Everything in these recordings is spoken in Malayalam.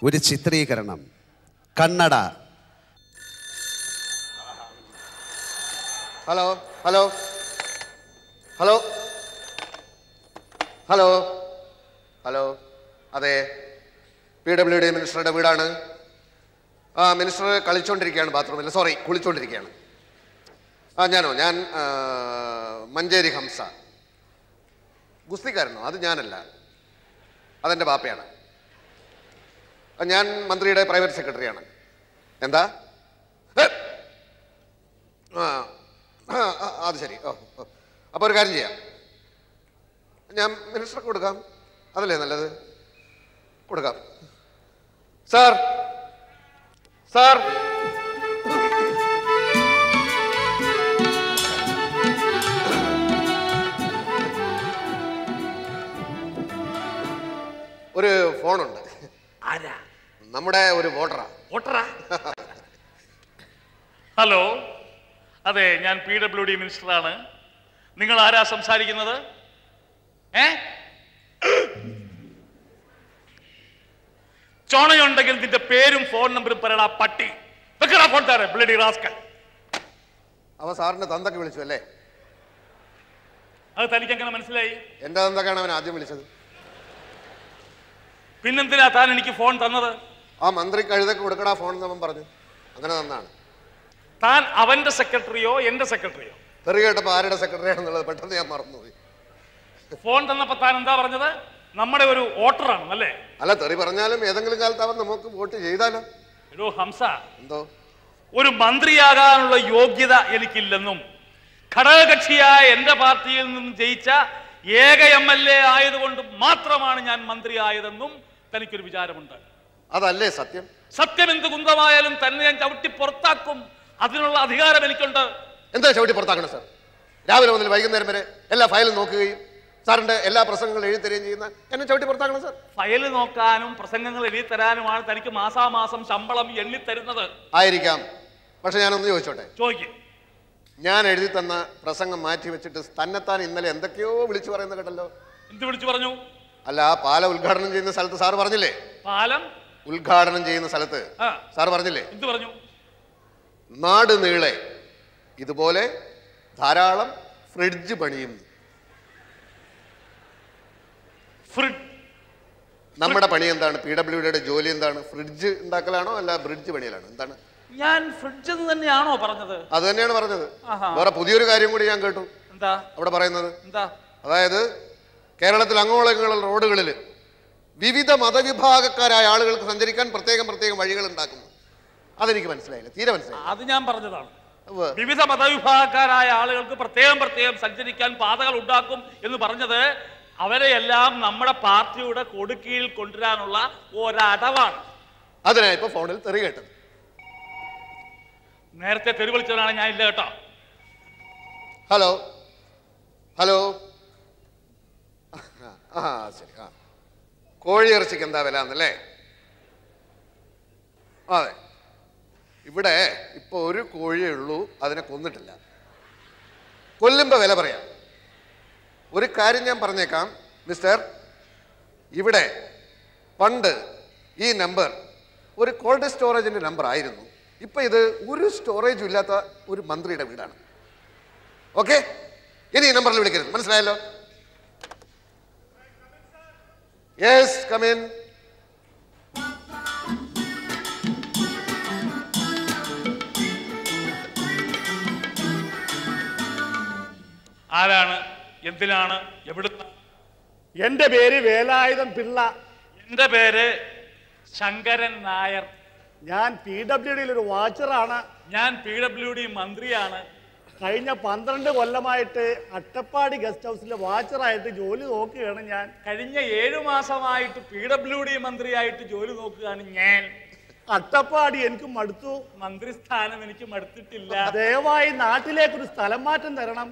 ഒരു ചിത്രീകരണം കണ്ണട hello hello hello hello hello അതെ പി ഡബ്ല്യു ഡി മിനിസ്റ്ററുടെ വീടാണ് ആ മിനിസ്റ്റർ കളിച്ചുകൊണ്ടിരിക്കുകയാണ് ബാത്റൂമിൽ സോറി കുളിച്ചുകൊണ്ടിരിക്കുകയാണ് ആ ഞാനോ ഞാൻ ആ, മഞ്ചേരി ഹംസ ഗുസ്തിക്കാരനോ അത് ഞാനല്ല അതെൻ്റെ ബാപ്പയാണ് ആ, ഞാൻ മന്ത്രിയുടെ പ്രൈവറ്റ് സെക്രട്ടറിയാണ് എന്താ ഏ! ആ ആ, ആ, അത് ശരി ഓ ഓ. അപ്പോൾ ഒരു കാര്യം ചെയ്യാം ഞാൻ മിനിസ്റ്റർക്ക് കൊടുക്കാം അതല്ലേ നല്ലത് കൊടുക്കാം സാർ സാർ ഒരു ഫോണുണ്ട് ആരാ നമ്മുടെ ഒരു വോട്ടറാ വോട്ടറാ ഹലോ അതെ ഞാൻ പി ഡബ്ല്യു ഡി മിനിസ്റ്ററാണ് നിങ്ങൾ ആരാ സംസാരിക്കുന്നത് ഏ ചോണയുണ്ടെങ്കിൽ നിന്റെ പേരും ഫോൺ നമ്പറും പറയടാ പട്ടി വെക്കടാ ഫോൺ താരെ ബ്ലഡി റാസ്കൽ അവ സാറിന്റെ തന്തൊക്കെ വിളിച്ചു അല്ലേ അത് തനിക്ക് എങ്ങനെ മനസ്സിലായി എന്റെ തന്തൊക്കെയാണ് അവൻ ആദ്യം വിളിച്ചത് പിന്നെന്തിനാ താൻ എനിക്ക് ഫോൺ തന്നത് ആ മന്ത്രി കഴുതൊക്കെ കൊടുക്കടാ ഫോൺ എന്ന് അവൻ പറഞ്ഞു അങ്ങനെ തന്നാണ് താൻ അവന്റെ സെക്രട്ടറിയോ എന്റെ സെക്രട്ടറിയോ തെറി കേട്ടപ്പോൾ ആരുടെ സെക്രട്ടറി ആണെന്നുള്ളത് പെട്ടെന്ന് ഞാൻ മറന്നുപോയി ഫോൺ തന്നപ്പോ താൻ എന്താ പറഞ്ഞത് നമ്മുടെ ഒരു വോട്ടറാണ് അല്ലേ അല്ല തെറി പറഞ്ഞാലും ഏതെങ്കിലും കാലത്ത് അവൻ നമുക്ക് വോട്ട് ചെയ്താലോ എടോ ഹംസ എന്തോ ഒരു മന്ത്രിയാകാനുള്ള യോഗ്യത എനിക്കില്ലെന്നും ഘടകകക്ഷിയായ എന്റെ പാർട്ടിയിൽ നിന്നും ജയിച്ച ഏക എം എൽ എ ആയതുകൊണ്ട് മാത്രമാണ് ഞാൻ മന്ത്രിയായതെന്നും തനിക്കൊരു വിചാരമുണ്ട് അതല്ലേ സത്യം സത്യം എന്ത് കുന്തമായാലും തന്നെ ഞാൻ ചവിട്ടി പുറത്താക്കും അതിനുള്ള അധികാരം എനിക്കുണ്ട് എന്താ ചവിട്ടി പുറത്താക്കണം സാർ രാവിലെ മുതൽ വൈകുന്നേരം വരെ എല്ലാ ഫയലും നോക്കുകയും സാറിന്റെ എല്ലാ പ്രസംഗങ്ങളും എഴുതി തരികയും ചെയ്യുന്ന എന്നെ ചവിട്ടി പുറത്താക്കണം സാർ ഫയൽ നോക്കാനും പ്രസംഗങ്ങൾ എഴുതി തരാനുമാണ് തനിക്ക് മാസാമാസം ശമ്പളം എണ്ണി തരുന്നത് ആയിരിക്കാം പക്ഷെ ഞാനൊന്ന് ചോദിച്ചോട്ടെ ചോദിക്കും ഞാൻ എഴുതി തന്ന പ്രസംഗം മാറ്റി വെച്ചിട്ട് തന്നെത്താൻ ഇന്നലെ എന്തൊക്കെയോ വിളിച്ചു പറയുന്നത് കേട്ടല്ലോ എന്ത് വിളിച്ചു പറഞ്ഞു അല്ല ആ പാല ഉദ്ഘാടനം ചെയ്യുന്ന സ്ഥലത്ത് സാർ പറഞ്ഞില്ലേ പാലം ഉദ്ഘാടനം ചെയ്യുന്ന സ്ഥലത്ത് ആ സാർ പറഞ്ഞില്ലേ എന്ത് പറഞ്ഞു നാട് നീളെ ഇതുപോലെ ധാരാളം ഫ്രിഡ്ജ് പണിയും ഫ്രിഡ് നമ്മുടെ പണി എന്താണ് പി ഡബ്ല്യു ഡിയുടെ ജോലി എന്താണ് ഫ്രിഡ്ജ് ഉണ്ടാക്കലാണോ അല്ല ബ്രിഡ്ജ് പണിയലാണോ എന്താണ് ഞാൻ ഫ്രിഡ്ജ് എന്ന് തന്നെയാണോ പറഞ്ഞത് അത് തന്നെയാണ് പറഞ്ഞത് ആഹാ. വേറെ പുതിയൊരു കാര്യം കൂടി ഞാൻ കേട്ടു എന്താ അവിടെ പറയുന്നത് എന്താ അതായത് കേരളത്തിൽ അങ്ങോളങ്ങളുള്ള റോഡുകളിൽ വിവിധ മതവിഭാഗക്കാരായ ആളുകൾക്ക് സഞ്ചരിക്കാൻ പ്രത്യേകം പ്രത്യേകം വഴികൾ ഉണ്ടാക്കുന്നു അതെനിക്ക് മനസ്സിലായില്ല തീരെ മനസ്സിലായി അത് ഞാൻ പറഞ്ഞതാണ് ഉവ്വ്. വിവിധ മതവിഭാഗക്കാരായ ആളുകൾക്ക് പ്രത്യേകം പ്രത്യേകം സഞ്ചരിക്കാൻ പാതകൾ ഉണ്ടാക്കും എന്ന് പറഞ്ഞത് അവരെയെല്ലാം നമ്മുടെ പാർട്ടിയുടെ കൊടുക്കീഴിൽ കൊണ്ടുവരാനുള്ള ഒരടവാണ് അതിനാ ഇപ്പൊ ഫോണിൽ തെറി കേട്ടത് നേരത്തെ തെരുവിളിച്ചവനാണ് ഞാൻ ഇല്ല കേട്ടോ ഹലോ ഹലോ ആ ആ, ശരി ആ കോഴി ഇറച്ചിക്ക് എന്താ വില എന്നല്ലേ അതെ ഇവിടെ ഇപ്പൊ ഒരു കോഴിയേ ഉള്ളൂ അതിനെ കൊന്നിട്ടില്ല കൊല്ലുമ്പോ വില പറയാം ഒരു കാര്യം ഞാൻ പറഞ്ഞേക്കാം മിസ്റ്റർ ഇവിടെ പണ്ട് ഈ നമ്പർ ഒരു കോൾഡ് സ്റ്റോറേജിന്റെ നമ്പർ ആയിരുന്നു ഇപ്പൊ ഇത് ഒരു സ്റ്റോറേജും ഇല്ലാത്ത ഒരു മന്ത്രിയുടെ വീടാണ് ഓക്കെ ഇനി ഈ നമ്പറിൽ വിളിക്കരുത് മനസ്സിലായല്ലോ യെസ് കമിൻ ആരാണ് എന്തിനാണ് എവിടുന്ന് എന്റെ പേര് വേലായുധം പിള്ള എന്റെ പേര് ശങ്കരൻ നായർ ഞാൻ പി ഡബ്ല്യു ഡിയിൽ ഒരു വാച്ചറാണ് ഞാൻ പി ഡബ്ല്യു ഡി മന്ത്രിയാണ് കഴിഞ്ഞ പന്ത്രണ്ട് കൊല്ലമായിട്ട് അട്ടപ്പാടി ഗസ്റ്റ് ഹൗസിലെ വാച്ചറായിട്ട് ജോലി നോക്കുകയാണ് ഞാൻ കഴിഞ്ഞ ഏഴു മാസമായിട്ട് പി ഡബ്ല്യു ഡി മന്ത്രിയായിട്ട് ജോലി നോക്കുകയാണ് ഞാൻ അട്ടപ്പാടി എനിക്ക് മടുത്തു മന്ത്രിസ്ഥാനം എനിക്ക് മടുത്തിട്ടില്ല ദയവായി നാട്ടിലേക്കൊരു സ്ഥലം മാറ്റം തരണം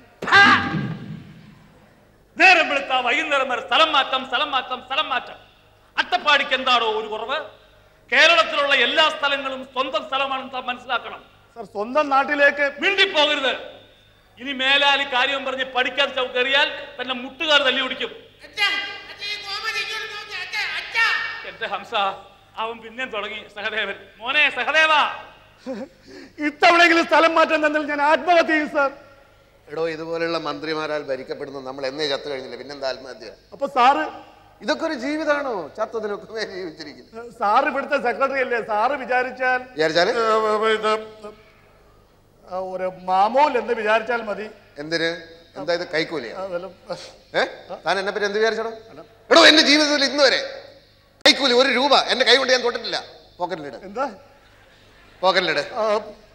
നേരം വെളുത്ത വൈകുന്നേരം വരെ സ്ഥലം മാറ്റം സ്ഥലം മാറ്റം സ്ഥലം മാറ്റം അട്ടപ്പാടിക്ക് എന്താണോ ഒരു കുറവ് കേരളത്തിലുള്ള എല്ലാ സ്ഥലങ്ങളും സ്വന്തം സ്ഥലമാണെന്ന് താൻ മനസ്സിലാക്കണം സർ സ്വന്തം നാട്ടിലേക്ക് മിണ്ടിപ്പോകരുത് ഇനി മേലാലി കാര്യം പറഞ്ഞ് പഠിക്കാൻ ചവ് കയറിയാൽ തന്നെ മുട്ടുകാർ തല്ലി പിടിക്കും എന്റെ ഹംസ അവൻ പിന്നെയും തുടങ്ങി സഹദേവൻ മോനെ സഹദേവ ഇത്തവണെങ്കിലും സ്ഥലം മാറ്റം തന്നാൽ ഞാൻ ആത്മഹത്യ ചെയ്യും സാർ എടോ ഇതുപോലെയുള്ള മന്ത്രിമാരാൽ ഭരിക്കപ്പെടുന്ന നമ്മൾ എന്നേ ചത്തു കഴിഞ്ഞില്ല പിന്നെന്താ ആത്മഹത്യ അപ്പൊ സാറ് ഇതൊക്കെ ഒരു ജീവിതമാണോ ചത്തതിനൊക്കെ മേലെ ജീവിച്ചിരിക്കുന്നു സാർ ഇവിടുത്തെ സെക്രട്ടറി അല്ലേ സാറ് വിചാരിച്ചാൽ വിചാരിച്ചാല് ഏ, ഇത്, ആ, ഒരു മാമൂൽ എന്ന് വിചാരിച്ചാൽ മതി എന്തിന് എന്താ ഇത് കൈക്കൂലിയാ ആ, വല്ല- ഏ താൻ എന്നെ പറ്റി എന്ത് വിചാരിച്ചോ എടോ എന്റെ ജീവിതത്തിൽ ഇന്ന് വരെ കൈക്കൂലി ഒരു രൂപ എന്റെ കൈ കൊണ്ട് ഞാൻ തൊട്ടിട്ടില്ല പോക്കറ്റിലിട് എന്താ പോക്കറ്റിലിട് ആ,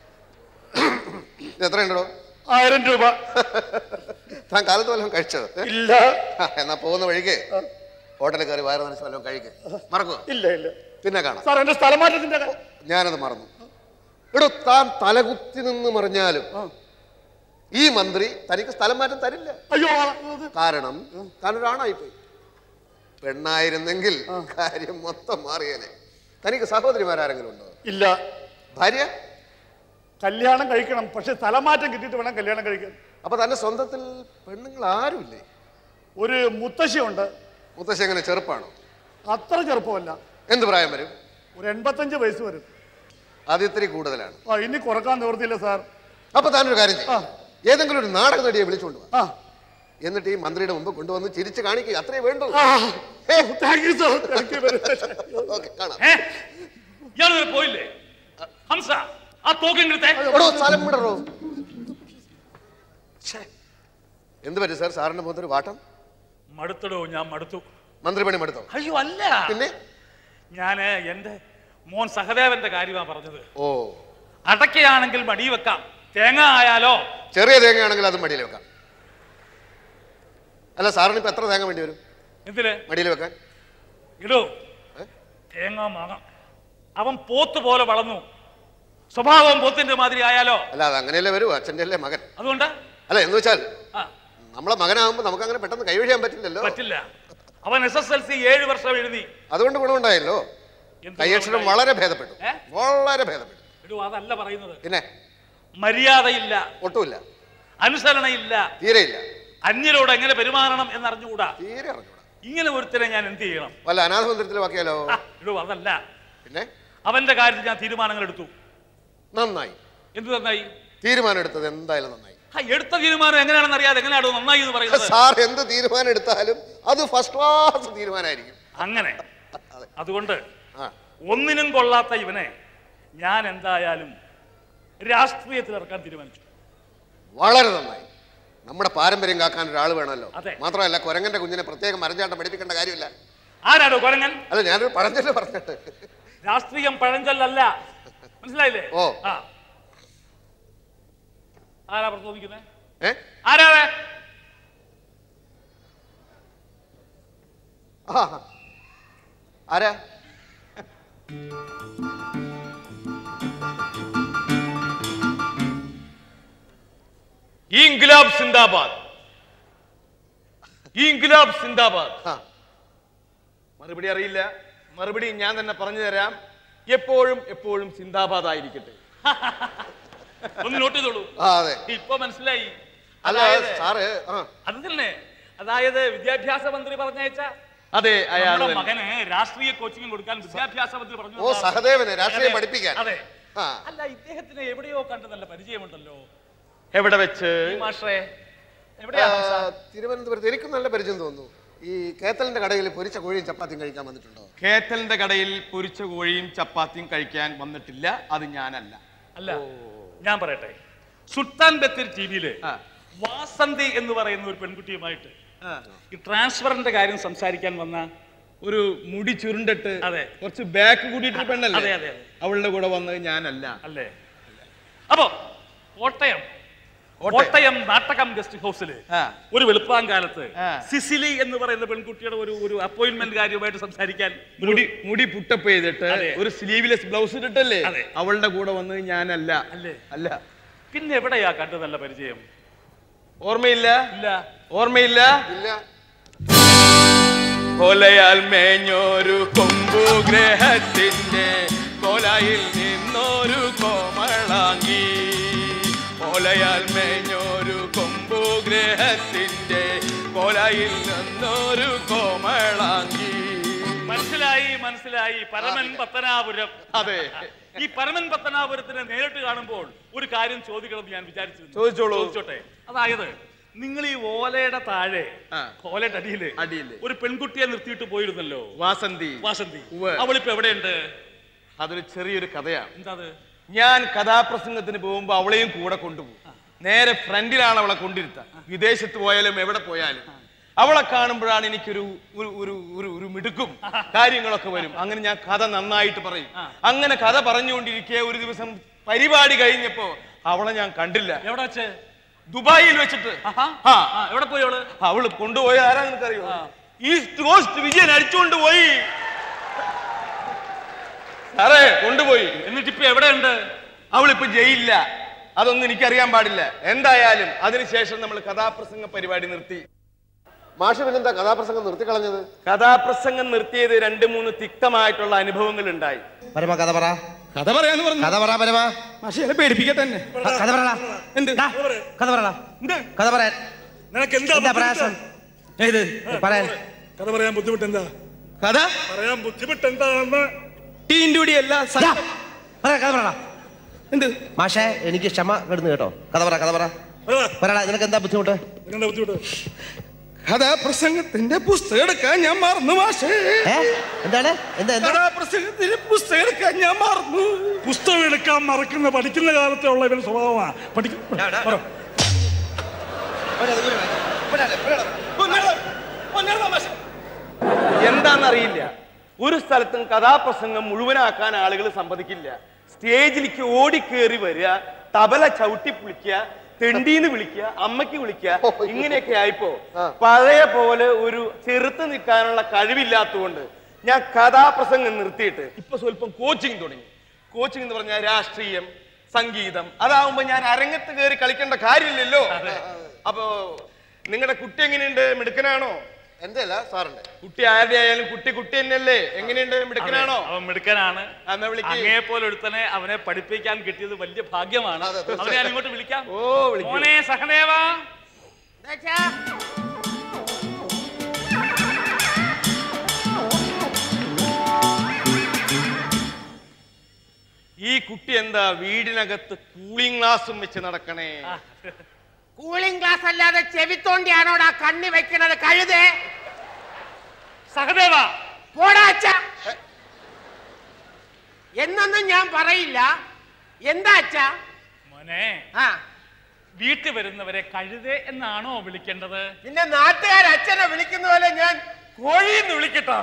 ഇത് എത്രയുണ്ടോ ആയിരം രൂപ താൻ കാലത്ത് വല്ലതും കഴിച്ചത് ഏ? ഇല്ല ആ, എന്നാ പോകുന്ന വഴിക്ക് ഹോട്ടലിൽ കയറി വയറ് നനച്ച് വല്ലതും കഴിക്ക് മറക്കുക ഇല്ല ഇല്ല പിന്നെ കാണാം സാർ എന്റെ സ്ഥലം മാറ്റത്തിന്റെ ക- ഞാനത് മറന്നു എടോ താൻ തലകുത്തി നിന്ന് മറിഞ്ഞാലും ഈ മന്ത്രി തനിക്ക് സ്ഥലം മാറ്റം തരില്ല അയ്യോ ആ, അത് കാരണം താനൊരാണായിപ്പോയി പെണ്ണായിരുന്നെങ്കിൽ കാര്യം മൊത്തം മാറിയേനെ തനിക്ക് സഹോദരിമാരാരെങ്കിലും ഉണ്ടോ ഇല്ല ഭാര്യ കല്യാണം കഴിക്കണം പക്ഷെ സ്ഥലം മാറ്റം കിട്ടിയിട്ട് വേണം കല്യാണം കഴിക്കാൻ അപ്പൊ തന്റെ സ്വന്തത്തിൽ പെണ്ണുങ്ങൾ ആരുമില്ലേ ഒരു മുത്തശ്ശിയുണ്ട് മുത്തശ്ശി എങ്ങനെ ചെറുപ്പാണോ അത്ര ചെറുപ്പമല്ല എന്ത് പ്രായം വരും ഒരു എൺപത്തഞ്ച് വയസ്സ് വരും അത് ഇത്തിരി കൂടുതലാണ് ആ ഇനി കുറക്കാൻ നിവൃത്തിയില്ല സാർ അപ്പൊ താനൊരു കാര്യം ചെയ്യും ഏതെങ്കിലും ഒരു നാടക നടിയെ വിളിച്ചുകൊണ്ട് വാ ആ എന്നിട്ട് ഈ മന്ത്രിയുടെ മുമ്പ് കൊണ്ടുവന്ന് ചിരിച്ച് കാണിക്കുക അത്രേ വേണ്ടൂ thank you sir thank you very much okay കാണാം ഏ ഇയാൾ വരെ പോയില്ലേ ഹംസ ആ തോക്കിങ്ങടുത്തേ എടോ സ്ഥലം വിടറോ ഛേ. എന്ത് പറ്റി സാർ സാറിന്റെ മുഖത്തൊരു വാട്ടം മടുത്തടോ ഞാൻ മടുത്തു മന്ത്രിപണി മടുത്തോ അയ്യോ അല്ല പിന്നെ ഞാന് എന്റെ മോൻ സഹദേവന്റെ കാര്യമാണ് പറഞ്ഞത് ഓ അടക്കയാണെങ്കിൽ മടി വെക്കാം തേങ്ങ ആയാലോ ചെറിയ തേങ്ങയാണെങ്കിൽ അതും മടിയിൽ വെക്കാം അല്ല സാറിന് ഇപ്പൊ എത്ര തേങ്ങ വേണ്ടി വരും എന്തിന് മടിയിൽ വെക്കാൻ ഇടൂ ഏ? തേങ്ങ മാങ്ങാം അവൻ പോത്ത് പോലെ വളർന്നു സ്വഭാവം പോത്തിന്റെ മാതിരി ആയാലോ അല്ല അത് അങ്ങനെയല്ലേ വരൂ അച്ഛൻ്റെ അല്ലേ മകൻ അതുകൊണ്ട് അല്ല എന്ന് വെച്ചാൽ ആ നമ്മളെ മകനാകുമ്പോൾ നമുക്ക് അങ്ങനെ പെട്ടെന്ന് കൈവഴിയാൻ പറ്റില്ലല്ലോ പറ്റില്ല അവൻ എസ് എസ് എൽ സി ഏഴ് വർഷം എഴുതി അതുകൊണ്ട് ഗുണമുണ്ടായല്ലോ എന്ത് കൈയക്ഷരം ഗുണമുണ്ടായി? വളരെ ഭേദപ്പെട്ടു ഏ? വളരെ ഭേദപ്പെട്ടു ഇടൂ അതല്ല പറയുന്നത് പിന്നെ മര്യാദയില്ല ഒട്ടുമില്ല അനുസരണയില്ല തീരെയില്ല അന്യരോട് എങ്ങനെ പെരുമാറണം എന്നറിഞ്ഞുകൂടാ തീരെ അറിഞ്ഞൂടാ ഇങ്ങനെ ഒരുത്തരെ ഞാൻ എന്ത് ചെയ്യണം വല്ല അനാഥ മന്ദിരത്തിലുമാക്കിയാലോ ആ, ഇടൂ അതല്ല പിന്നെ അവന്റെ കാര്യത്തിൽ ഞാൻ തീരുമാനങ്ങൾ എടുത്തു നന്നായി എന്ത് നന്നായി തീരുമാനം എടുത്തത് എന്തായാലും നന്നായി ആ, എടുത്ത തീരുമാനം എങ്ങനെയാണെന്ന് അറിയാതെ എങ്ങനെയാണോ നന്നായി എന്ന് പറയുന്നത് സാർ എന്ത് തീരുമാനം എടുത്താലും അത് ഫസ്റ്റ് ക്ലാസ് തീരുമാനമായിരിക്കും അങ്ങനെ അതെ അതുകൊണ്ട് ആ ഒന്നിനും കൊള്ളാത്ത ഇവനെ ഞാൻ എന്തായാലും രാഷ്ട്രീയത്തിൽ ഇറക്കാൻ തീരുമാനിച്ചു വളരെ നന്നായി നമ്മുടെ പാരമ്പര്യം കാക്കാൻ ഒരാൾ വേണമല്ലോ അതെ. മാത്രമല്ല കുരങ്ങന്റെ കുഞ്ഞിനെ പ്രത്യേകം മരഞ്ചാട്ടം പഠിപ്പിക്കേണ്ട കാര്യമില്ല ആരാടോ കൊരങ്ങൻ അല്ല ഞാനൊരു പഴഞ്ചൊല്ല് പറഞ്ഞിട്ട് രാഷ്ട്രീയം പഴഞ്ചൊല്ലല്ല മനസ്സിലായില്ലേ ഓ. ആ ആരാ പ്രസോദിക്കുന്നത് ഏ ആരാവേ ആ ആരാ ഇൻക്ലാബ് സിന്ദാബാദ് ഇൻക്ലാബ് സിന്ദാബാദ് ആ മറുപടി അറിയില്ല മറുപടി ഞാൻ തന്നെ പറഞ്ഞു തരാം എപ്പോഴും എപ്പോഴും സിന്ദാബാദ് ആയിരിക്കട്ടെ ഒന്ന് നോട്ട് ചെയ്തോളൂ ആ അതെ ഇപ്പൊ മനസ്സിലായി അല്ല അതായത് സാറ് ആ അത് തന്നെ അതായത് വിദ്യാഭ്യാസ മന്ത്രി പറഞ്ഞയച്ച അതെ അയാൾ നമ്മുടെ തന്നെ. മകന് രാഷ്ട്രീയ കോച്ചിങ് കൊടുക്കാൻ വിദ്യാഭ്യാസ മന്ത്രി പറഞ്ഞു ഓ സഹദേവന് രാഷ്ട്രീയം അതെ, പഠിപ്പിക്കാൻ അതെ ആ അല്ല ഇദ്ദേഹത്തിന് എവിടെയോ കണ്ട് നല്ല പരിചയമുണ്ടല്ലോ എവിടെ വെച്ച് ഈ മാഷേ എവിടെയാ ഹംസ? ആ, തിരുവനന്തപുരത്ത് എനിക്കും നല്ല പരിചയം തോന്നുന്നു ഈ കേത്തലിന്റെ കടയിൽ പൊരിച്ച കോഴിയും ചപ്പാത്തിയും കഴിക്കാൻ വന്നിട്ടുണ്ടോ കേത്തലിന്റെ കടയിൽ പൊരിച്ച കോഴിയും ചപ്പാത്തിയും കഴിക്കാൻ വന്നിട്ടില്ല അത് ഞാനല്ല അല്ല ഞാൻ പറയട്ടെ സുൽത്താൻ ബത്തേർ ടി വിയില് ആ. വാസന്തി എന്ന് പറയുന്ന ഒരു പെൺകുട്ടിയുമായിട്ട് ആ. ഈ ട്രാൻസ്ഫറിന്റെ കാര്യം സംസാരിക്കാൻ വന്ന ഒരു മുടി ചുരുണ്ടിട്ട് അതെ. കുറച്ച് ബാക്ക് കൂടിയിട്ട് അതെ, പെണ്ണല്ലേ അതെ, അതെ. അവളുടെ കൂടെ വന്നത് ഞാനല്ല അല്ലേ അപ്പോ കോട്ടയം കോട്ടയം. കോട്ടയം നാട്ടകം ഗസ്റ്റ് ഹൗസിൽ ആ. ഒരു വെളുപ്പാങ്കാലത്ത് ആ. സിസിലി എന്ന് പറയുന്ന പെൺകുട്ടിയുടെ ഒരു ഒരു അപ്പോയിന്റ്മെന്റ് കാര്യമായിട്ട് സംസാരിക്കാൻ മുടി മുടി പുട്ടപ്പ് ചെയ്തിട്ട് അതെ. ഒരു സ്ലീവ്ലെസ് ബ്ലൗസ് ഇട്ടിട്ടല്ലേ അതെ. അവളുടെ കൂടെ വന്നത് ഞാനല്ല അല്ലേ? അല്ല പിന്നെ എവിടെയാ കണ്ടു നല്ല പരിചയം ഓർമ്മയില്ല ഇല്ല ഓർമ്മയില്ല ഇല്ല കൊലയാൽ മേഞ്ഞൊരു കൊമ്പു ഗ്രഹത്തിന്റെ കൊലയിൽ നിന്നൊരു കോമളാങ്ങി കൊലയാൽ മേഞ്ഞൊരു കൊമ്പു ഗ്രഹത്തിന്റെ കൊലയിൽ നിന്നൊരു കോമളാങ്ങി മനസ്സിലായി മനസ്സിലായി മനസ്സിലായി പരമൻ പത്തനാപുരം അതെ ഈ പരമൻ പത്തനാപുരത്തിനെ നേരിട്ട് കാണുമ്പോൾ ഒരു കാര്യം ചോദിക്കണമെന്ന് ഞാൻ വിചാരിച്ചിരുന്നു ചോദിച്ചോളൂ. ചോദിച്ചോട്ടെ അതായത് നിങ്ങൾ ഈ ഓലയുടെ താഴെ ആ. ഓലയുടെ അടിയില് അടിയില്. ഒരു പെൺകുട്ടിയെ നിർത്തിയിട്ട് പോയിരുന്നല്ലോ വാസന്തി വാസന്തി ഉവ്വ്. അവളിപ്പോ എവിടെയുണ്ട് അതൊരു ചെറിയൊരു കഥയാണ് എന്താ അത് ഞാൻ കഥാപ്രസംഗത്തിന് പോകുമ്പോ അവളെയും കൂടെ കൊണ്ടുപോകും നേരെ ഫ്രണ്ടിലാണ് അവളെ കൊണ്ടിരുത്തുക വിദേശത്ത് പോയാലും എവിടെ പോയാലും അവളെ കാണുമ്പോഴാണ് എനിക്കൊരു ഒരു ഒരു ഒരു ഒരു മിടുക്കും കാര്യങ്ങളൊക്കെ വരും അങ്ങനെ ഞാൻ കഥ നന്നായിട്ട് പറയും അങ്ങനെ കഥ പറഞ്ഞുകൊണ്ടിരിക്കെ ഒരു ദിവസം പരിപാടി കഴിഞ്ഞപ്പോ അവളെ ഞാൻ കണ്ടില്ല എവിടെ വെച്ച് ദുബായിൽ വെച്ചിട്ട് ആഹാ. ആ ആ, എവിടെ പോയി അവള് അവള് കൊണ്ടുപോയ ആരാ നിനക്കറിയോ ഈസ്റ്റ് കോസ്റ്റ് വിജയൻ അടിച്ചുകൊണ്ട് പോയി സാറേ കൊണ്ടുപോയി എന്നിട്ട് ഇപ്പൊ എവിടെയുണ്ട് അവളിപ്പോ ജയിലില്ല അതൊന്നും എനിക്കറിയാൻ പാടില്ല എന്തായാലും അതിനുശേഷം നമ്മൾ കഥാപ്രസംഗ പരിപാടി നിർത്തി മാഷ് പിന്നെന്താ കഥാപ്രസംഗം നിർത്തിക്കളഞ്ഞത് കഥാപ്രസംഗം നിർത്തിയത് രണ്ട് മൂന്ന് തിക്തമായിട്ടുള്ള അനുഭവങ്ങൾ ഉണ്ടായി പരമ കഥ പറ കഥ പറയാന്ന് പറഞ്ഞു കഥ പറ പരമ മാഷെ പേടിപ്പിക്കട്ടെ തന്നെ ക- കഥ പറടാ എന്ത് ഡാ, കഥ പറടാ എന്ത് കഥ പറയാൻ നിനക്ക് എന്താ എന്താ പ്രയാസം ഏത് പറയാൻ കഥ പറയാൻ ബുദ്ധിമുട്ട് എന്താ കഥ പറയാൻ ബുദ്ധിമുട്ട് എന്താണെന്ന് ടീൻ്റെ അല്ല ഡാ, പറ കഥ പറടാ എന്ത് മാഷേ എനിക്ക് ക്ഷമ കെടുന്നു കേട്ടോ കഥ പറ കഥ പറ പറ, പറടാ നിനക്ക് എന്താ ബുദ്ധിമുട്ട് നിനക്കെന്താ ബുദ്ധിമുട്ട് കഥാപ്രസംഗത്തിന്റെ പുസ്തകം എടുക്കാൻ ഞാൻ മറന്നു മാഷേ ഏ എന്താണ് എന്താ എന്താ കഥാപ്രസംഗത്തിന്റെ പുസ്തകം എടുക്കാൻ ഞാൻ മറന്നു പുസ്തകം എടുക്കാൻ മറക്കുന്ന പഠിക്കുന്ന കാലത്തെ ഉള്ള ഇവൻ സ്വഭാവമാണ് പഠിക്കും പറ. എന്താണെന്നറിയില്ല ഒരു സ്ഥലത്തും കഥാപ്രസംഗം മുഴുവനാക്കാൻ ആളുകൾ സമ്മതിക്കില്ല സ്റ്റേജിലേക്ക് ഓടിക്കേറി വരിക തബല ചവിട്ടി പുളിക്കുക തെണ്ടീന്ന് വിളിക്കുക അമ്മയ്ക്ക് വിളിക്കുക ഇങ്ങനെയൊക്കെ ആയിപ്പോ പഴയ പോലെ ഒരു ചെറുത്ത് നിൽക്കാനുള്ള കഴിവില്ലാത്തതുകൊണ്ട് ഞാൻ കഥാപ്രസംഗം നിർത്തിയിട്ട് ഇപ്പൊ സ്വല്പം കോച്ചിങ് തുടങ്ങി കോച്ചിങ് എന്ന് പറഞ്ഞാൽ രാഷ്ട്രീയം സംഗീതം അതാവുമ്പോ ഞാൻ അരങ്ങത്ത് കയറി കളിക്കേണ്ട കാര്യമില്ലല്ലോ അപ്പോ നിങ്ങളുടെ കുട്ടി എങ്ങനെയുണ്ട് മിടുക്കനാണോ എന്റെ അല്ല സാറിന്റെ കുട്ടി ആരുടെ ആയാലും കുട്ടി കുട്ടി തന്നെയല്ലേ എങ്ങനെയുണ്ട് മിടുക്കനാണോ അവൻ മിടുക്കനാണ് ആ, എന്നാ വിളിക്ക്. അങ്ങേ പോലെ ഒരുത്തനെ അവനെ പഠിപ്പിക്കാൻ കിട്ടിയത് വലിയ ഭാഗ്യമാണ് അതെ, തീർച്ചയായും. അവനെ ഞാൻ ഇങ്ങോട്ട് വിളിക്കാം ഓ വിളിക്കൂ മോനെ സഹദേവ ഈ കുട്ടി എന്താ വീടിനകത്ത് കൂളിംഗ് ഗ്ലാസും വെച്ച് നടക്കണേ കൂളിംഗ് ഗ്ലാസ് അല്ലാതെ ചെവിത്തോണ്ടിയാണോടാ കണ്ണി വെക്കണത് കഴുതേ സഹദേവ പോടാ അച്ഛ എന്നൊന്നും ഞാൻ പറയില്ല എന്താ അച്ഛ മോനെ ആ വീട്ടിൽ വരുന്നവരെ കഴുതേ എന്നാണോ വിളിക്കേണ്ടത് പിന്നെ നാട്ടുകാർ അച്ഛനെ വിളിക്കുന്ന പോലെ ഞാൻ കോഴിന്ന് വിളിക്കട്ടോ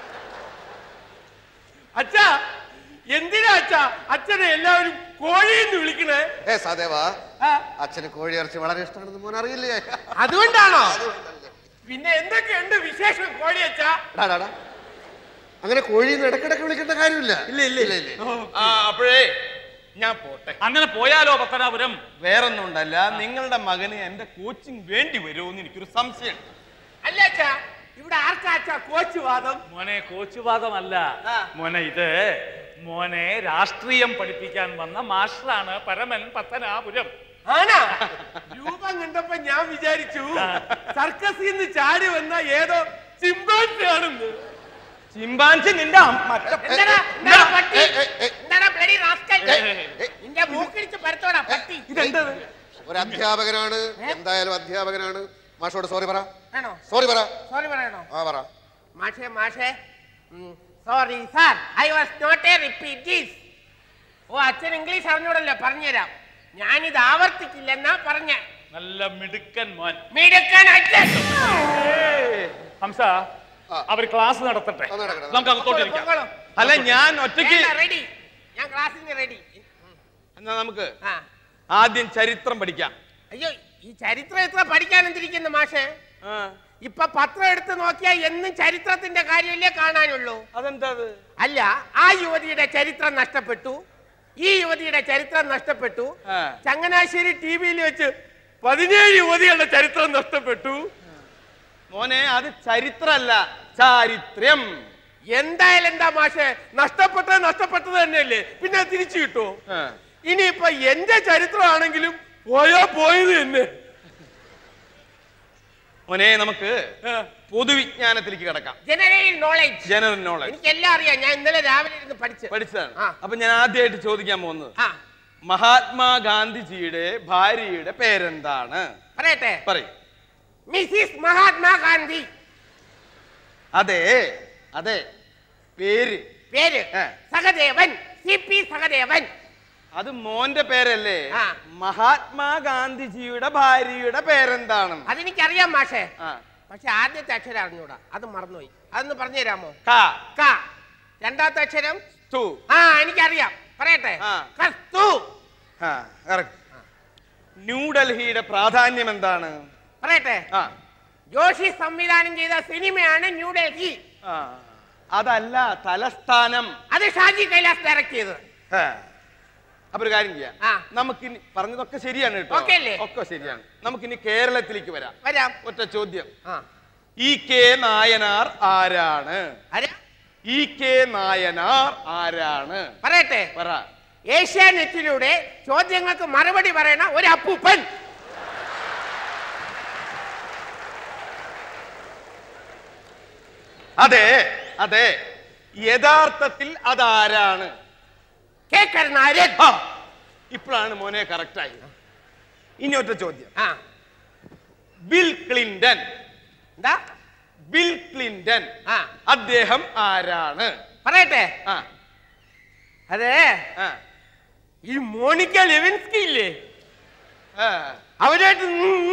അച്ഛ എന്തിനാ അച്ഛ അച്ഛനെ എല്ലാവരും കോഴിന്ന് വിളിക്കണേ ഏ സദേവ ആ, അച്ഛന് കോഴി ഇറച്ചി വളരെ ഇഷ്ടമാണെന്ന് മോൻ അറിയില്ലേ അതുകൊണ്ടാണോ പിന്നെ എന്തൊക്കെയുണ്ട് വിശേഷം കോഴി അച്ഛ ഡാ, ഡാ, ഡാ. അങ്ങനെ കോഴിന്ന് ഇടക്കിടക്ക് വിളിക്കേണ്ട കാര്യമില്ല ഇല്ല ഇല്ല ഇല്ല ആ അപ്പോഴേ ഞാൻ പോട്ടെ അങ്ങനെ പോയാലോ പത്തനാപുരം വേറൊന്നും ഉണ്ടല്ല നിങ്ങളുടെ മകന് എന്റെ കോച്ചിങ് വേണ്ടി വരുമോന്ന് എനിക്കൊരു സംശയം അല്ല അച്ഛ ഇവിടെ ആർക്കാ അച്ഛ കോച്ച് വാദം മോനെ കോച്ചുവാദമല്ല ആ. മോനെ ഇത് മോനെ രാഷ്ട്രീയം പഠിപ്പിക്കാൻ വന്ന മാസ്റ്ററാണ് പരമൻ പത്തനാപുരം ആണാ രൂപം കണ്ടപ്പോ ഞാൻ വിചാരിച്ചു സർക്കസിൽ നിന്ന് ചാടി വന്ന ഏതോ ചിമ്പാൻസി ആണെന്ന് ചിമ്പാൻസി നിന്റെ അമ്മ- മറ്റേ എന്താടാ, എന്താടാ പട്ടി? ഏ, ഏ, ഏ. എന്താടാ bloody rascal? ഏ. നിന്റെ മൂക്കിടിച്ച് പരത്തോടാ പട്ടി ഇതെന്തത് ഒരു അധ്യാപകനാണ് എന്തായാലും അധ്യാപകനാണ് മാഷോട് സോറി പറ ആണോ സോറി പറ സോറി പറയണോ ആ പറ മാഷേ മാഷേ sorry sir I was not a repeat this ഓ അച്ഛൻ ഇംഗ്ലീഷ് അറിഞ്ഞൂടല്ലോ പറഞ്ഞുതരാം ഞാനിത് ആവർത്തിക്കില്ലെന്നാ പറഞ്ഞ നല്ല മിടുക്കൻ മോൻ മിടുക്കൻ അച്ഛൻ ഹംസ അവർ ക്ലാസ് നടത്തട്ടെ അത് നടക്കട്ടെ. നമുക്ക് അകത്തോട്ടിരിക്കാം പൊക്കോളൂ. അല്ല ഞാൻ ഒറ്റയ്ക്ക് വേണ്ട, റെഡി ഞാൻ ക്ലാസ്സിന് റെഡി എന്നാ നമുക്ക് ആ ആദ്യം ചരിത്രം പഠിക്കാം അയ്യോ ഈ ചരിത്രം എത്ര പഠിക്കാൻ എന്തിരിക്കുന്നു മാഷേ ആ, ഇപ്പൊ പത്രം എടുത്ത് നോക്കിയാൽ എന്നും ചരിത്രത്തിന്റെ കാര്യമല്ലേ കാണാനുള്ളൂ അതെന്താ അത് അല്ല ആ യുവതിയുടെ ചരിത്രം നഷ്ടപ്പെട്ടു ഈ യുവതിയുടെ ചരിത്രം നഷ്ടപ്പെട്ടു ആ. ചങ്ങനാശ്ശേരി ടി വിയിൽ വെച്ച് പതിനേഴ് യുവതികളുടെ ചരിത്രം നഷ്ടപ്പെട്ടു മോനെ അത് ചരിത്രല്ല ചാരിത്രം എന്തായാലും എന്താ മാഷെ നഷ്ടപ്പെട്ടത് നഷ്ടപ്പെട്ടത് തന്നെയല്ലേ പിന്നെ അത് തിരിച്ചു കിട്ടുമോ ആ. ഇനിയിപ്പൊ എന്റെ ചരിത്രമാണെങ്കിലും പോയോ പോയത് തന്നെ മോനെ നമുക്ക് പൊതുവിജ്ഞാനത്തിലേക്ക് കിടക്കാം ജനറൽ നോളജ് ജനറൽ നോളജ് എനിക്കെല്ലാം അറിയാം ഞാൻ ഇന്നലെ രാവിലെ ഇരുന്ന് പഠിച്ചു പഠിച്ചതാണ് ആ. അപ്പൊ ഞാൻ ആദ്യമായിട്ട് ചോദിക്കാൻ പോകുന്നത് ആ മഹാത്മാഗാന്ധിജിയുടെ ഭാര്യയുടെ പേരെന്താണ് പറയട്ടെ പറയും മിസ്സിസ് മഹാത്മാഗാന്ധി അതെ അതെ പേര് പേര് ഏ. സഹദേവൻ സി പി സഹദേവൻ അത് മോന്റെ പേരല്ലേ ആ. മഹാത്മാഗാന്ധിജിയുടെ ഭാര്യയുടെ പേരെന്താണ് അതെനിക്കറിയാം മാഷേ ആ. പക്ഷെ ആദ്യത്തെ അക്ഷരം അറിഞ്ഞൂടാ അത് മറന്നുപോയി അതൊന്ന് പറഞ്ഞു തരാമോ ക, ക രണ്ടാമത്തെ അക്ഷരം തു. ആ എനിക്കറിയാം പറയട്ടെ ആ. കസ്തു ആ, correct. ന്യൂഡൽഹിയുടെ പ്രാധാന്യം എന്താണ് പറയട്ടെ ആ ജോഷി സംവിധാനം ചെയ്ത സിനിമയാണ് ന്യൂഡൽഹി ആ. അതല്ല തലസ്ഥാനം അത് ഷാജി കൈലാസ് ഡയറക്ട് ചെയ്തത് ആ. അപ്പൊ ഒരു കാര്യം ചെയ്യാം ആ. നമുക്കിനി പറഞ്ഞതൊക്കെ ശരിയാണ് കേട്ടോ Okay അല്ലേ? ഒക്കെ ശരിയാണ് നമുക്കിനി കേരളത്തിലേക്ക് വരാം വരാം ഒറ്റ ചോദ്യം ആ ഇ കെ നായനാർ ആരാണ് ആരാ? ഇ കെ നായനാർ ആരാണ് പറയട്ടെ പറ ഏഷ്യാനെറ്റിലൂടെ ചോദ്യങ്ങൾക്ക് മറുപടി പറയണ ഒരു അപ്പൂപ്പൻ അതെ അതെ യഥാർത്ഥത്തിൽ അതാരാണ് കെ കരുണാരൻ ആ, ഇപ്പോഴാണ് മോനെ കറക്റ്റായി ഇനി ഒറ്റ ചോദ്യം ആ ബിൽ ക്ലിന്റൺ എന്താ ബിൽ ക്ലിന്റൺ ആ അദ്ദേഹം ആരാണ് പറയട്ടെ ആ അതെ ആ ഈ മോണിക്ക ലെവിൻസ്കി ഇല്ലേ ആ. അവരായിട്ട്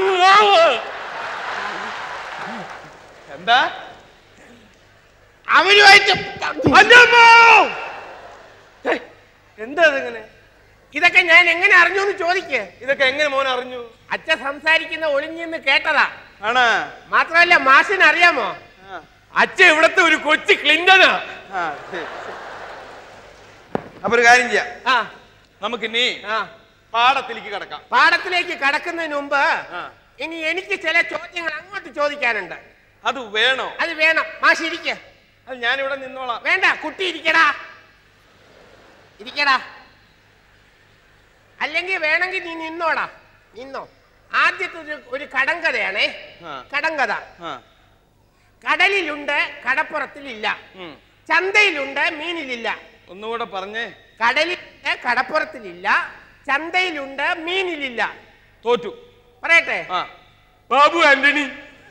എന്താ അവരുമായിട്ട് അല്ലമ്മോ! ഹേയ്, എന്താ ഇതിങ്ങനെ ഇതൊക്കെ ഞാൻ എങ്ങനെ അറിഞ്ഞു എന്ന് ചോദിക്ക് ഇതൊക്കെ എങ്ങനെ മോൻ അറിഞ്ഞു അച്ഛൻ സംസാരിക്കുന്ന ഒളിഞ്ഞെന്ന് കേട്ടതാ ആണാ മാത്രമല്ല മാഷിന് അറിയാമോ ആ, അച്ഛൻ ഇവിടത്തെ ഒരു കൊച്ചു ക്ലിന്റനാ ആ, ശരി, ശരി. അപ്പൊ ഒരു കാര്യം ചെയ്യാം ആ നമുക്കിനി ആ പാടത്തിലേക്ക് കിടക്കാം പാടത്തിലേക്ക് കടക്കുന്നതിന് മുമ്പ് ആ. ഇനി എനിക്ക് ചില ചോദ്യങ്ങൾ അങ്ങോട്ട് ചോദിക്കാനുണ്ട് അത് വേണോ അത് വേണം മാഷ് ഇരിക്ക അത് ഞാനിവിടെ നിന്നോളാം വേണ്ട കുട്ടി ഇരിക്കടാ ഇരിക്കടാ അല്ലെങ്കിൽ വേണമെങ്കിൽ നീ നിന്നോടാ നിന്നോ ആദ്യത്തെ ഒരു ഒരു കടങ്കഥയാണേ ആ. കടങ്കഥ ആ, കടലിലുണ്ട് കടപ്പുറത്തിലില്ല ഉം. ചന്തയിലുണ്ട് മീനിലില്ല ഒന്നുകൂടെ പറഞ്ഞേ കടലിലുണ്ട് കടപ്പുറത്തിലില്ല ചന്തയിലുണ്ട് മീനിലില്ല തോറ്റു പറയട്ടെ ആ ബാബു ആന്റണി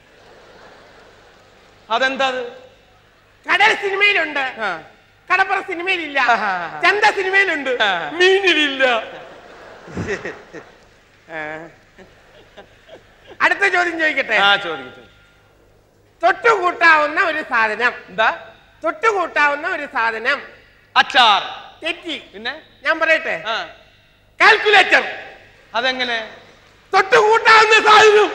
അതെന്താ അത് കടൽ സിനിമയിലുണ്ട് ആ. കടപ്പുറം സിനിമയിലില്ല ആഹാ. ചന്ത സിനിമയിലുണ്ട് ആ. മീനിലില്ല ഏ, അടുത്ത ചോദ്യം ചോദിക്കട്ടെ ആ ചോദിക്കട്ടെ തൊട്ടുകൂട്ടാവുന്ന ഒരു സാധനം എന്താ തൊട്ടുകൂട്ടാവുന്ന ഒരു സാധനം അച്ചാർ തെറ്റി പിന്നെ ഞാൻ പറയട്ടെ ആ കാൽക്കുലേറ്റർ അതെങ്ങനെ തൊട്ടുകൂട്ടാവുന്ന സാധനം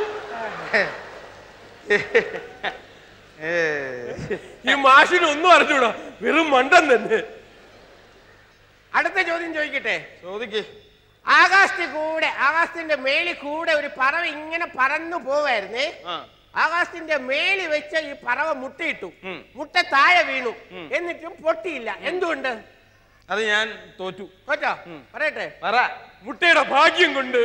ഏ, ഈ മാഷിന് ഒന്നും അറിഞ്ഞൂടാ വെറും മണ്ടൻ തന്നെ അടുത്ത ചോദ്യം ചോദിക്കട്ടെ ചോദിക്ക് ആകാശത്തിൽ കൂടെ ആകാശത്തിന്റെ മേളിൽ കൂടെ ഒരു പറവ ഇങ്ങനെ പറന്നു പോവായിരുന്നേ ആ ആകാശത്തിന്റെ മേളിൽ വെച്ച് ഈ പറവ മുട്ടയിട്ടു ഉം. മുട്ട താഴെ വീണു എന്നിട്ടും പൊട്ടിയില്ല എന്തുകൊണ്ട് അത് ഞാൻ തോറ്റു കൊച്ചോ ഉം. പറയട്ടെ പറ മുട്ടയുടെ ഭാഗ്യം കൊണ്ട്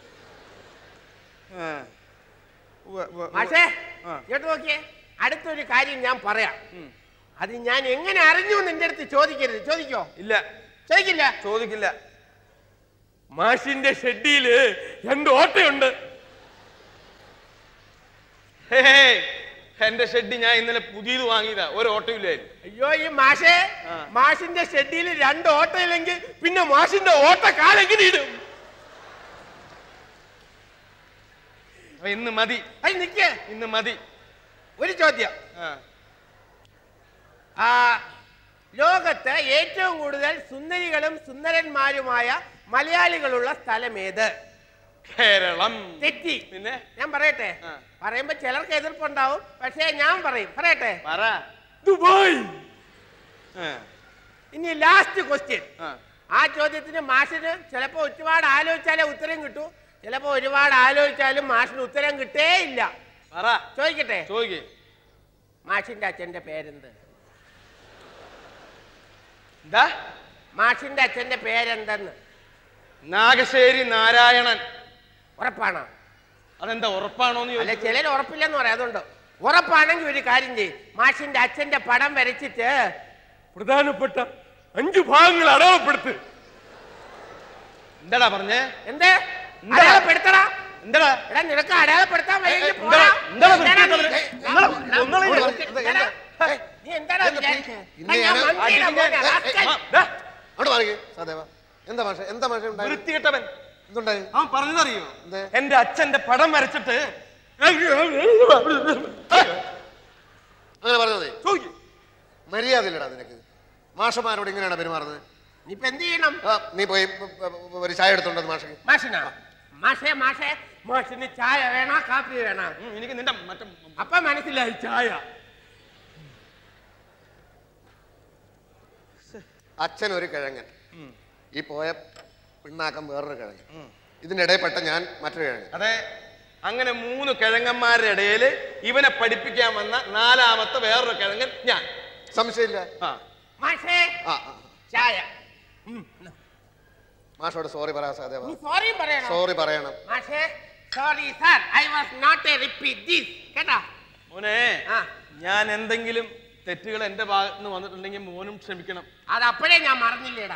ആ. ഉവ്വ് ഉവ്വ് ഉവ്വ്. മാഷേ ആ. കേട്ടു നോക്കിയേ അടുത്തൊരു കാര്യം ഞാൻ പറയാം ഉം. അത് ഞാൻ എങ്ങനെ അറിഞ്ഞു എന്ന് എന്റെ അടുത്ത് ചോദിക്കരുത് ചോദിക്കോ ഇല്ല ചോദിക്കില്ല ചോദിക്കില്ല മാഷിന്റെ ഷെഡിയില് രണ്ട് ഓട്ടയുണ്ട് ഹേ, ഹേ, എന്റെ ഷെഡ് ഞാൻ ഇന്നലെ പുതിയത് വാങ്ങിയതാ ഒരു ഓട്ടോ ഇല്ലായിരുന്നു അയ്യോ ഈ മാഷേ ആ. മാഷിന്റെ ഷെഡിയിൽ രണ്ട് ഓട്ടയില്ലെങ്കിൽ പിന്നെ മാഷിന്റെ ഓട്ട കാലെങ്ങനെ ഇടും അപ്പൊ ഇന്ന് മതി അത് നിക്ക് ഇന്ന് മതി ഒരു ചോദ്യം ആ. ആ ലോകത്ത് ഏറ്റവും കൂടുതൽ സുന്ദരികളും സുന്ദരന്മാരുമായ മലയാളികളുള്ള സ്ഥലം ഏത് കേരളം തെറ്റി പിന്നെ ഞാൻ പറയട്ടെ ആ. പറയുമ്പോ ചിലർക്ക് എതിർപ്പുണ്ടാവും പക്ഷേ ഞാൻ പറയും പറയട്ടെ പറ ദുബായ് ആ, ഇനി ലാസ്റ്റ് ക്വസ്റ്റ്യൻ ആ. ആ ചോദ്യത്തിന് മാഷിന് ചിലപ്പോ ഒരുപാട് ആലോചിച്ചാലേ ഉത്തരം കിട്ടൂ ചിലപ്പോ ഒരുപാട് ആലോചിച്ചാലും മാഷിന് ഉത്തരം കിട്ടേ ഇല്ല പറ ചോദിക്കട്ടെ ചോദിക്കേ മാഷിന്റെ അച്ഛന്റെ പേരെന്ത് എന്താ മാഷിന്റെ അച്ഛന്റെ പേരെന്തെന്ന് നാഗശ്ശേരി നാരായണൻ ഉറപ്പാണോ അതെന്താ ഉറപ്പാണോന്ന് അല്ല ചോദിച്ചു ചിലർ ഉറപ്പില്ലെന്ന് പറയാം അതുകൊണ്ട് ഉറപ്പാണെങ്കിൽ ഒരു കാര്യം ചെയ്യും മാഷിന്റെ അച്ഛന്റെ പടം വരച്ചിട്ട് പ്രധാനപ്പെട്ട അഞ്ചു ഭാഗങ്ങൾ അടയാളപ്പെടുത്ത് എന്താടാ പറഞ്ഞേ എന്തേ എന്താ? അടയാളപ്പെടുത്തടാ എന്താടാ എടാ നിനക്ക് അടയാളപ്പെടുത്താൻ വയ്യെങ്കിൽ ഏ, പോടാ. എന്താ- എന്താ എന്താടാ നീ? വൃത്തികെട്ടവനെ? ഏ, നിങ്ങളെ- എടാ, നിങ്ങളെ എടാ, ഇത് എടാ, ഏ, നീ എന്താടാ വിചാരിച്ചേ? ഇന്ന് ഞാൻ ഞാൻ- മന്ത്രിയുടെ അടിച്ച് ഞാൻ- മോനാ, റാസ്കൽ. ആ, ദാ, അവിടെ മാറിക്കേ സദേവ എന്താ ഭാഷ എന്താ ഭാഷ ഉണ്ടായി വൃത്തികെട്ടവൻ എന്തുണ്ടായി അവൻ പറഞ്ഞതറിയോ എന്തേ? എന്റെ അച്ഛന്റെ പടം വരച്ചിട്ട് അങ്ങനെ പറഞ്ഞതേ ചോദിക്കും മര്യാദയില്ലടാ നിനക്ക് മാഷന്മാരോട് ഇങ്ങനെയാണ് പെരുമാറുന്നത് നീ ഇപ്പൊ എന്ത് ചെയ്യണം ആ, നീ പോയി ഉം, ഉം, ഒരു ചായ എടുത്തോണ്ടത് മാഷക്ക് മാഷിനാ മാഷേ മാഷേ മാഷിന് ചായ വേണോ കാപ്പി വേണോ ഉം, എനിക്ക് നിന്റെ മറ്റേ അപ്പൊ മനസ്സിലായി ചായ അച്ഛൻ ഒരു കിഴങ്ങൻ ഈ പോയ പിണ്ണാക്കം വേറൊരു കിഴങ്ങൻ ഇതിന്റെ ഇടയിൽപ്പെട്ട ഞാൻ മറ്റൊരു കിഴങ്ങൻ അതെ അങ്ങനെ മൂന്ന് കിഴങ്ങന്മാരുടെ ഇടയിൽ ഇവനെ പഠിപ്പിക്കാൻ വന്ന നാലാമത്തെ വേറൊരു കിഴങ്ങൻ ഞാൻ സംശയമില്ല ആ മാഷേ ആ ആ. ചായ മാഷോട് സോറി പറയാ സദേവ നീ സോറി പറയണം സോറി പറയണം മാഷേ sorry sir I was not a repeat this കേട്ടാ മോനെ ആ. ഞാൻ എന്തെങ്കിലും തെറ്റുകൾ എന്റെ ഭാഗത്ത് നിന്ന് വന്നിട്ടുണ്ടെങ്കിൽ മോനും ക്ഷമിക്കണം അത് അപ്പോഴേ ഞാൻ മറന്നില്ലേടാ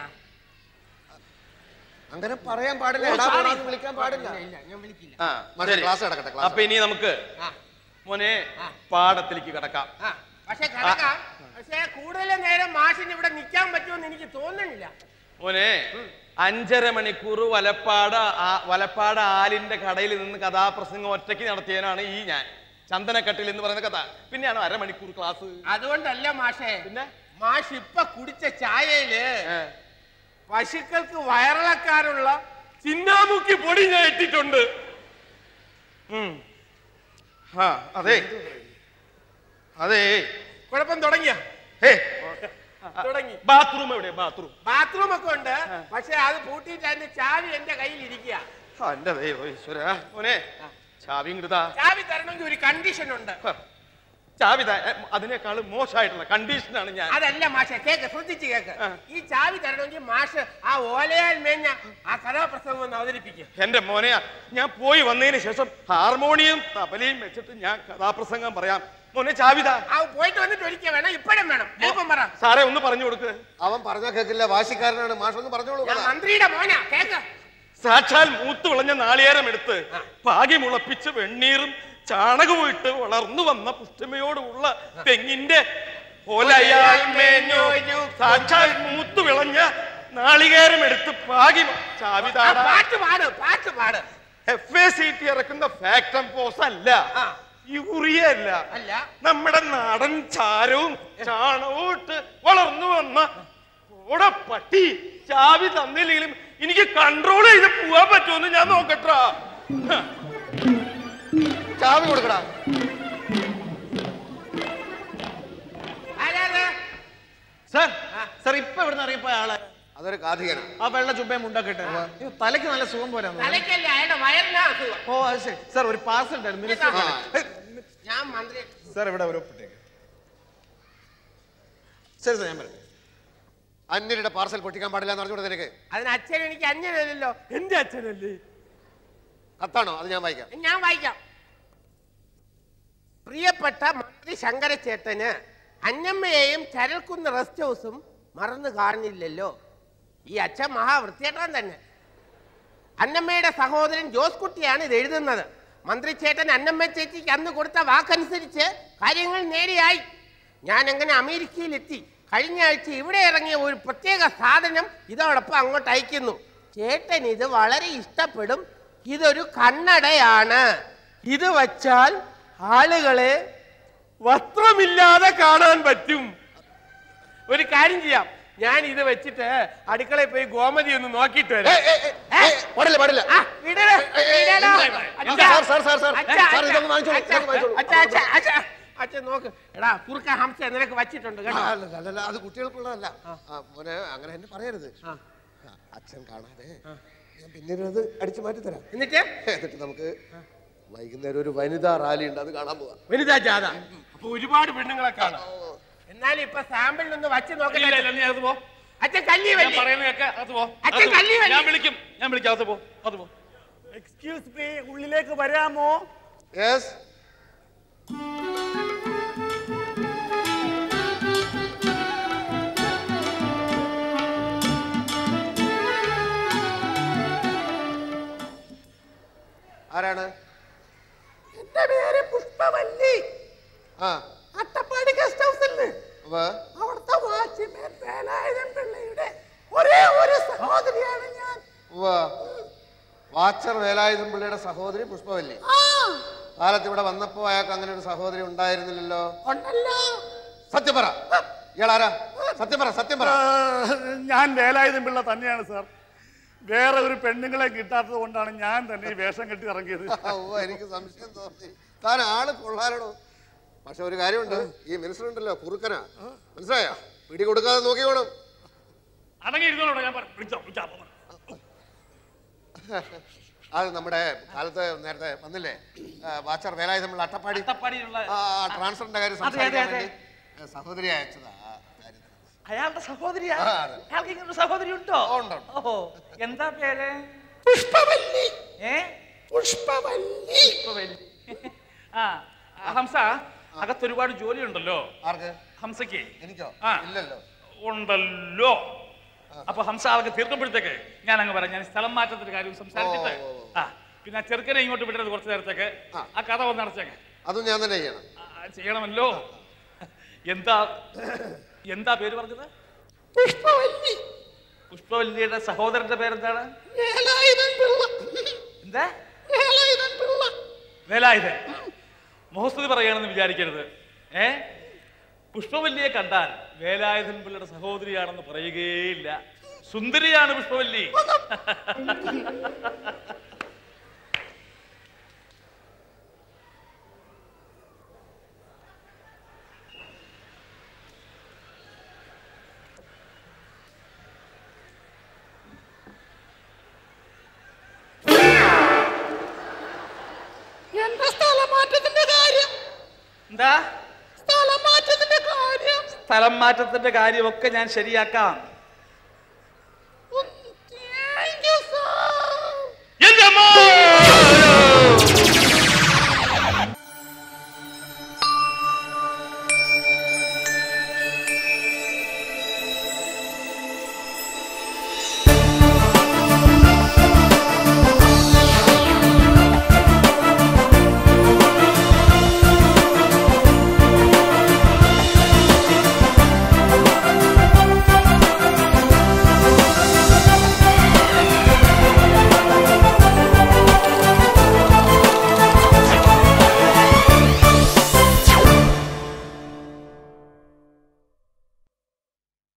അങ്ങനെ പറയാൻ പാടില്ല ഓ, എടാ sorry. പോടാന്ന് വിളിക്കാൻ പാടില്ല ഇല്ല, ഇല്ല, ഞാൻ വിളിക്കില്ല ആ മാഷെ, ശരി. ക്ലാസ് കിടക്കട്ടെ, ക്ലാസ് അപ്പൊ ഇനി നമുക്ക് ആ മോനെ ആ. പാടത്തിലേക്ക് കിടക്കാം ആ പക്ഷെ കിടക്കാം പക്ഷെ കൂടുതൽ നേരം മാഷിന് ഇവിടെ നിൽക്കാൻ പറ്റുമെന്ന് എനിക്ക് തോന്നണില്ല മോനെ അഞ്ചര മണിക്കൂർ വലപ്പാട് ആ- വലപ്പാട് ആലിന്റെ കടയിൽ നിന്ന് കഥാപ്രസംഗം ഒറ്റയ്ക്ക് നടത്തിയവനാണ് ഈ ഞാൻ ചന്ദനക്കട്ടിൽ എന്ന് പറയുന്ന കഥ പിന്നെയാണ് അരമണിക്കൂർ ക്ലാസ് അതുകൊണ്ടല്ല മാഷേ പിന്നെ? മാഷ് ഇപ്പൊ കുടിച്ച ചായയില് ഏ. പശുക്കൾക്ക് വയറിളക്കാനുള്ള ചിന്നാമുക്കി പൊടി ഞാൻ ഇട്ടിട്ടുണ്ട് ഉം. ആ അതെ അതെ കുഴപ്പം തുടങ്ങിയ ഹേ തുടങ്ങി ബാത്റൂം എവിടെ ബാത്റൂം ബാത്റൂം ഒക്കെ ഉണ്ട് പക്ഷെ അത് പൂട്ടിയിട്ട് അതിന്റെ ചാവി എന്റെ കയ്യിൽ ഇരിക്കുക എന്റെ ദൈവം ഈശ്വര മോനെ ചാവിയും കിട്ടാ ചാവി തരണമെങ്കിൽ ഒരു കണ്ടീഷൻ ഉണ്ട് ചാവി താ- എ, അതിനേക്കാളും മോശമായിട്ടുള്ള കണ്ടീഷനാണ് ഞാൻ അതല്ല മാഷെ കേക്ക് ശ്രദ്ധിച്ച് കേക്ക് ആ. ഈ ചാവി തരണമെങ്കിൽ മാഷ് ആ ഓലയാൽ മേഞ്ഞ ആ കഥാപ്രസംഗം ഒന്ന് അവതരിപ്പിക്കും എന്റെ മോനെ ഞാൻ പോയി വന്നതിന് ശേഷം ഹാർമോണിയം തബലയും വെച്ചിട്ട് ഞാൻ കഥാപ്രസംഗം പറയാം മോനെ ചാവിത ആ പോയിട്ട് വന്നിട്ട് ഒരിക്കൽ വേണം ഇപ്പഴും വേണം എളുപ്പം പറ സാറേ ഒന്ന് പറഞ്ഞു കൊടുക്ക് അവൻ പറഞ്ഞാൽ കേൾക്കില്ല വാശിക്കാരനാണ് മാഷ് ഒന്ന് പറഞ്ഞോളൂ ഞാൻ മന്ത്രിയുടെ മോനാ കേക്ക് സാക്ഷാൽ മൂത്ത് വിളഞ്ഞ നാളികേരം എടുത്ത് പാകി മുളപ്പിച്ച് വെണ്ണീറും ചാണകവും ഇട്ട് വളർന്നു വന്ന പുഷ്ടിമയോടുള്ള തെങ്ങിന്റെ ഓലയാൽ മേഞ്ഞു സാക്ഷാൽ മൂത്ത് വിളഞ്ഞ നാളികേരം എടുത്ത് പാകി ആ ചാവിതാട പാട്ട് പാട് പാട്ട് പാട് എഫ് എ സി ടി ഇറക്കുന്ന ഫാക്ടം പോസ് അല്ല ആ. യൂറിയ അല്ല അല്ല നമ്മുടെ നാടൻ ചാരവും ചാണകവും ഇട്ട് വളർന്നു വന്ന ഓടെ പട്ടി ചാവി തന്നില്ലെങ്കിലും എനിക്ക് കൺട്രോൾ ചെയ്ത് പോവാൻ പറ്റുമെന്ന് ഞാൻ നോക്കട്ടാ ചാവി കൊടുക്കടാ ആരാത് സാർ സാർ ഇപ്പൊ എവിടെ നിന്ന് ഇറങ്ങിപ്പോയ ആള് അതൊരു കാഥികനാണ് ആ വെള്ള ചുബയും മുണ്ടൊക്കെ ഇട്ട് അയ്യോ, തലയ്ക്ക് നല്ല സുഖം പോരാന്ന് തലയ്ക്കല്ലേ അയാളുടെ വയറിനാ അസുഖം ഓ അത് ശരി സാർ ഒരു പാർസൽ ഉണ്ടായിരുന്നു മിനിസ്റ്റർ ആ. ഹേയ്, ഞാൻ മന്ത്രി സാർ ഇവിടെ ഒരു ഒപ്പിട്ടേക്ക് ശരി സാർ ഞാൻ പറയാം അന്യരുടെ പാർസൽ പൊട്ടിക്കാൻ പാടില്ല എന്ന് അറിഞ്ഞൂടെ നിനക്ക് അതിന് അച്ഛൻ എനിക്ക് അന്യനല്ലോ എന്റെ അച്ഛനല്ലേ കത്താണോ അത് ഞാൻ വായിക്കാം ഞാൻ വായിക്കാം പ്രിയപ്പെട്ട മന്ത്രി ശങ്കരചേട്ടന് അന്നമ്മയെയും ചരൽക്കുന്ന് റെസ്റ്റ് ഹൗസും മറന്നു കാണില്ലല്ലോ ഈ അച്ഛൻ മഹാവൃത്തിയേട്ടൻ തന്നെ അന്നമ്മയുടെ സഹോദരൻ ജോസ് കുട്ടിയാണ് ഇത് എഴുതുന്നത് മന്ത്രി ചേട്ടൻ അന്നമ്മ ചേച്ചിക്ക് അന്ന് കൊടുത്ത വാക്കനുസരിച്ച് കാര്യങ്ങൾ നേരെയായി ഞാൻ അങ്ങനെ അമേരിക്കയിലെത്തി കഴിഞ്ഞ ആഴ്ച ഇവിടെ ഇറങ്ങിയ ഒരു പ്രത്യേക സാധനം ഇതോടൊപ്പം അങ്ങോട്ട് അയക്കുന്നു ചേട്ടൻ ഇത് വളരെ ഇഷ്ടപ്പെടും ഇതൊരു കണ്ണടയാണ് ഇത് വച്ചാൽ ആളുകളെ വസ്ത്രമില്ലാതെ കാണാൻ പറ്റും ഒരു കാര്യം ചെയ്യാം ഞാൻ ഇത് വെച്ചിട്ട് അടുക്കളയിൽ പോയി ഗോമതി ഒന്ന് നോക്കിയിട്ട് വരാം ഏയ്, ഏയ്, ഏയ്, ഏയ്, പാടില്ല പാടില്ല ആ, വിടടാ, വിടടാ. അച്ഛാ, സാർ, സാർ, സാർ, സാർ. അച്ഛാ, സാർ, ഇതൊന്ന് വാങ്ങിച്ചോളൂ, അച്ഛാ, ഇതൊന്ന് വാങ്ങിച്ചോളൂ. അച്ഛാ, അച്ഛാ, അച്ഛാ, അച്ഛാ, നോക്ക് എടാ കുറുക്ക ഹംസ നിനക്ക് വച്ചിട്ടുണ്ട് ആ, കേട്ടോ അല്ല, അല്ല, അല്ല, അത് കുട്ടികൾക്കുള്ളതല്ല ആ, മോനെ അങ്ങനെ എന്നെ പറയരുത് ആ, അച്ഛൻ കാണാതെ ഞാൻ പിന്നീട് അത് അടിച്ചു മാറ്റി തരാം എന്നിട്ട് എന്നിട്ട് നമുക്ക് വൈകുന്നേരം ഒരു വനിതാ റാലി ഉണ്ട് അത് കാണാൻ പോവാം വനിതാ ജാഥ അപ്പൊ ഒരുപാട് പെണ്ണുങ്ങളെ കാണാം എന്നാലും ഇപ്പൊ സാമ്പിളിൽ ഒന്ന് വച്ച് ഇല്ല, നോക്കട്ടെ ഇല്ല, നീ അത് പോ അച്ഛൻ കല്ലി ഞാൻ വല്ലേ പറയുന്നത് കേക്ക് അത് പോ അച്ഛൻ അത് പോ. കല്ലി വല്ലേ? ഞാൻ വിളിക്കും ഞാൻ വിളിക്കാം അത് പോ അത് പോ എക്സ്ക്യൂസ് മീ ഉള്ളിലേക്ക് വരാമോ യെസ് ആരാണ് എന്റെ പേര് പുഷ്പവല്ലി ആ അട്ടപ്പാടി ഗസ്റ്റ് ഹൗസിൽ ഉവ്വ്. അവിടുത്തെ വാച്ച്മാൻ വേലായുധൻ പിള്ളയുടെ ഒരേ ഒരു സഹോദരിയാണ് ഞാൻ ഉവ്വ്. വാച്ചർ വേലായുധം പിള്ളയുടെ സഹോദരി പുഷ്പവല്ലി ആ കാലത്ത് ഇവിടെ വന്നപ്പോ അയാൾക്ക് അങ്ങനെ ഒരു സഹോദരി ഉണ്ടായിരുന്നില്ലല്ലോ ഉണ്ടല്ലോ സത്യം പറ ഇയാളാരാ സത്യം പറ സത്യം പറ ആ, ഞാൻ വേലായുധം പിള്ള തന്നെയാണ് സാർ വേറെ ഒരു പെണ്ണുങ്ങളെ കിട്ടാത്തത് കൊണ്ടാണ് ഞാൻ തന്നെ ഈ വേഷം കെട്ടി ഇറങ്ങിയത് ആ, ഉവ്വ്, എനിക്ക് സംശയം തോന്നി താൻ ആള് കൊള്ളാലോ പക്ഷെ ഒരു കാര്യമുണ്ട് ഈ മിനിസ്റ്റർ ഉണ്ടല്ലോ കുറുക്കനാ മനസ്സിലായോ പിടി കൊടുക്കാതെ നോക്കിക്കോണം അടങ്ങിയിരുന്നോളൂ ഞാൻ പറ- വിളിച്ചോ, വിളിച്ചോ, അപ്പൊ പറ. അത് നമ്മുടെ കാലത്ത് നേരത്തെ വന്നില്ലേ ആ, വാച്ചർ വേലായുധം പിള്ള അട്ടപ്പാടി അട്ടപ്പാടിയിലുള്ള ആ ട്രാൻസ്ഫറിന്റെ കാര്യം അതെ, അതെ, സംസാരിക്കാൻ അതെ. വേണ്ടി ആ, സഹോദരി അയച്ചതാ ആ കാര്യത്തിന്. അയാളുടെ സഹോദരിയാ ആ, അതെ. അയാൾക്ക് ഇങ്ങനെ ഒരു സഹോദരി ഉണ്ടോ ഉണ്ട്, ഉണ്ട്. ഓഹോ എന്താ പേര് പുഷ്പവല്ലി ഏ പുഷ്പവല്ലി പുഷ്പവല്ലി. ആ ആ, ഹംസ അകത്ത് ഒരുപാട് ജോലി ഉണ്ടല്ലോ ആർക്ക് ഹംസയ്ക്ക് എനിക്കോ ആ. ഇല്ലല്ലോ ഉണ്ടല്ലോ അപ്പൊ ഹംസ അതൊക്കെ തീർക്കുമ്പോഴത്തേക്ക് ഞാൻ അങ്ങ് പറയാം ഞാൻ സ്ഥലം മാറ്റത്തിന്റെ കാര്യം സംസാരിച്ചിട്ട് ഓ, ഓ, ഓ. ആ പിന്നെ ആ ചെറുക്കനെ ഇങ്ങോട്ട് വിടരുത് കുറച്ച് നേരത്തേക്ക് ആ. ആ കഥ ഒന്ന് അടച്ചേക്ക് അതും ഞാൻ തന്നെ ചെയ്യണം ആ, ചെയ്യണമല്ലോ എന്താ എന്താ പേര് പറഞ്ഞത് പുഷ്പവല്ലി പുഷ്പവല്ലിയുടെ സഹോദരന്റെ പേരെന്താണ് വേലായുധൻ പിള്ള എന്താ വേലായുധൻ പിള്ള വേലായുധൻ മുഹസ്തുതി പറയണമെന്ന് വിചാരിക്കരുത് ഏ പുഷ്പവല്ലിയെ കണ്ടാൽ വേലായുധൻ പിള്ളയുടെ സഹോദരിയാണെന്ന് പറയുകയില്ല സുന്ദരിയാണ് പുഷ്പവല്ലി എന്റെ സ്ഥലം മാറ്റത്തിന്റെ കാര്യം എന്താ സ്ഥലം മാറ്റത്തിന്റെ കാര്യം സ്ഥലം മാറ്റത്തിന്റെ കാര്യമൊക്കെ ഞാൻ ശരിയാക്കാം